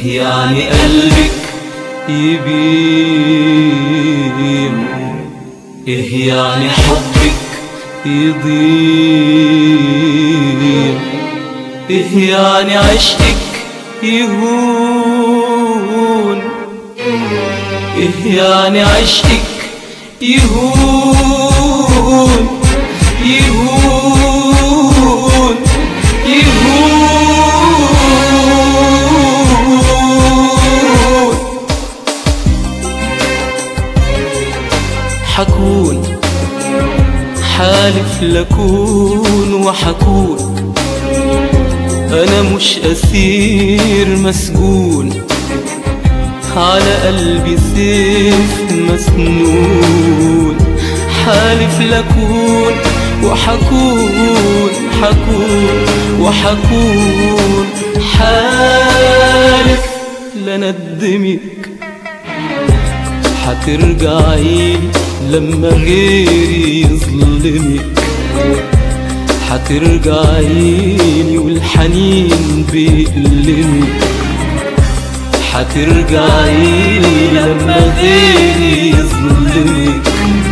ايه يعني قلبك يبيع ايه يعني حبك يضيع ايه يعني عشقك يهون ايه يعني عشقك يهون يهون يهون حكون حالف لكون وحكون أنا مش أسير مسجون على قلبي سيف مسنون حالف لكون وحكون حكون وحكون حالف لندمك حترجعي لما غيري يظلمك حترجعي لي والحنين بيألمك حترجعي لما غيري يظلمك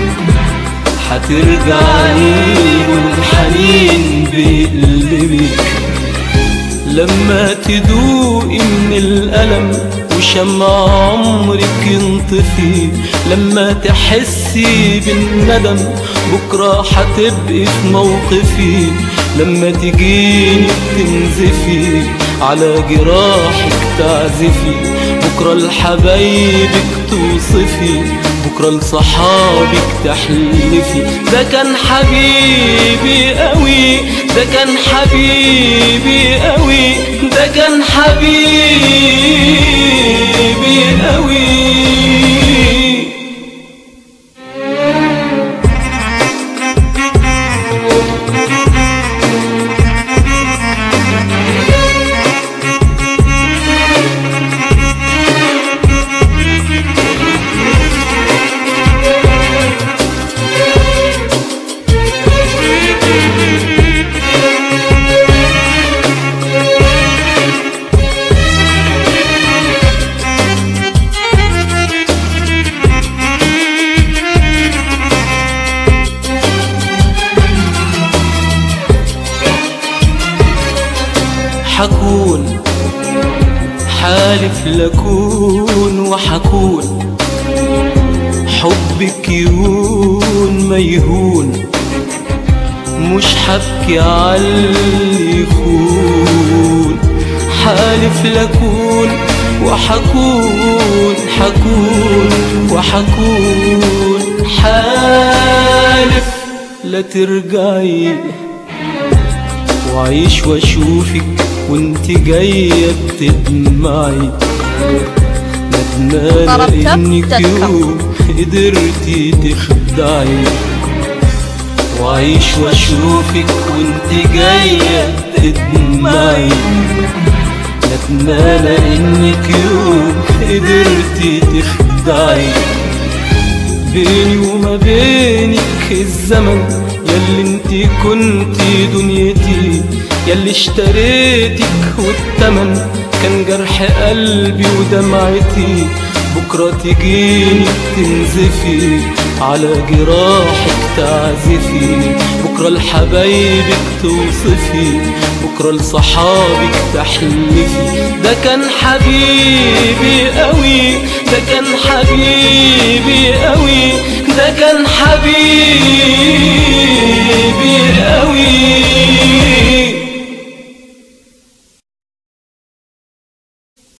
حترجعي والحنين بيألمك لما تدوقي من الألم وشمع عمرك ينطفي لما تحسي بالندم بكرة حتبقي في موقفي لما تجيني تنزفي على جراحك تعزفي بكرة لحبايبك توصفي بكرة لصحابك تحلفي ده كان حبيبي قوي ده كان حبيبي قوي ده كان حبيبي قوي حكون حالف لكون وحكون حبك يهون ما يهون مش حبكي عاللي يخون حالف لكون وحكون حكون وحكون حالف لا ترجعي وعيش واشوفك وانت جاية بتدمعي ندمانة طربت انك تذكر. يوم قدرتي تخدعي وعيش واشوفك وانت جاية تدمعي ندمانة انك يوم قدرتي تخدعي بيني وما بينك الزمن ياللي انت كنتي دنيتي ياللي اشتريتك والتمن كان جرح قلبي ودمعتي بكرة تجيني تنزفي على جراحك تعزفي بكرة لحبايبك توصفي بكرة لصحابك تحلفي ده كان حبيبي قوي ده كان حبيبي قوي ده كان حبيبي